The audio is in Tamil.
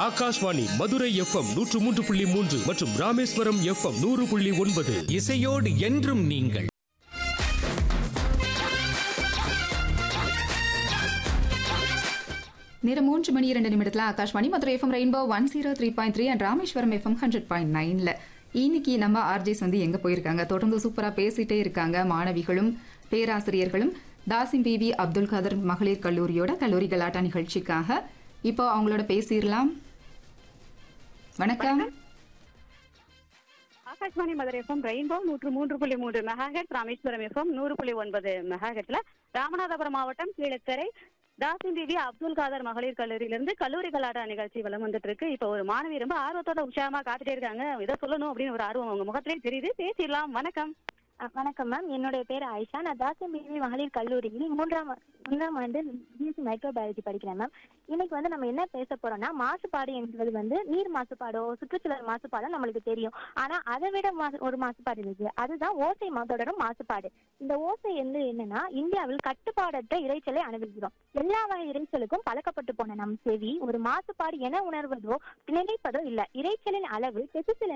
ஆகாஷ்வாணி மதுரை எஃப்எம் நூற்று மூன்று புள்ளி மூன்று மற்றும் ராமேஸ்வரம் எஃப்எம் நூறு புள்ளி ஒன்பது இசையோடு என்றும் நீங்கள் நேரம் மூன்று மணி இரண்டு நிமிடத்தில் Akashvani Madurai FM rainbow one zero three point three and Rameswaram FM hundred point நைன்ல இன்னைக்கு நம்ம ஆர்ஜேஸ் வந்து எங்க போயிருக்காங்க தொடர்ந்து சூப்பரா பேசிட்டே இருக்காங்க மாணவிகளும் பேராசிரியர்களும் தாசிம் பிவி அப்துல் கதர் மகளிர் கல்லூரியோட கல்லூரி கலாட்டா நிகழ்ச்சிக்காக இப்போ அவங்களோட பேசிடலாம் வணக்கம் ஆகாஷ்வாணி மதுரை எஃப்எம் ரெயின்போ நூற்று மூன்று புள்ளி மூன்று மெகாஹெட் ராமேஸ்வரம் எஃப்எம் நூறு புள்ளி ஒன்பது மெகாஹெட்ல ராமநாதபுரம் மாவட்டம் கீழக்கரை தாசிம் பிபி அப்துல் காதர் மகளிர் கல்லூரியிலிருந்து கல்லூரி கலாட்டா நிகழ்ச்சி வலம் வந்துட்டு இருக்கு இப்போ ஒரு மாணவி ரொம்ப ஆர்வத்தோட உற்சாகமா காத்துட்டே இருக்காங்க இதை சொல்லணும் அப்படின்னு ஒரு ஆர்வம் உங்க முகத்திலே தெரியுது பேசிடலாம் வணக்கம் அஹ் வணக்கம் மேம் என்னுடைய பேர் ஆயிஷா நான் தாசம் பிவி மகளிர் கல்லூரியில் மூன்றாம் ஆ- மூன்றாம் ஆண்டு பிஎஸ்சி மைக்ரோபயாலஜி படிக்கிறேன் மேம் இன்னைக்கு வந்து நம்ம என்ன பேச போறோம்னா மாசுபாடு என்பது வந்து நீர் மாசுபாடோ சுற்றுச்சூழல் மாசுபாடோ நம்மளுக்கு தெரியும் ஆனா அதை விட மா- ஒரு மாசுபாடு இருக்கு அதுதான் ஓசை மா- தொடரும் மாசுபாடு இந்த ஓசை வந்து என்னன்னா இந்தியாவில் கட்டுப்பாடற்ற இரைச்சலை அனுபவிக்கிறோம் எல்லா வகை இரைச்சலுக்கும் பழக்கப்பட்டு போன நம் செவி ஒரு மாசுபாடு என உணர்வதோ நினைப்பதோ இல்ல இரைச்சலின் அளவு டெசிசில்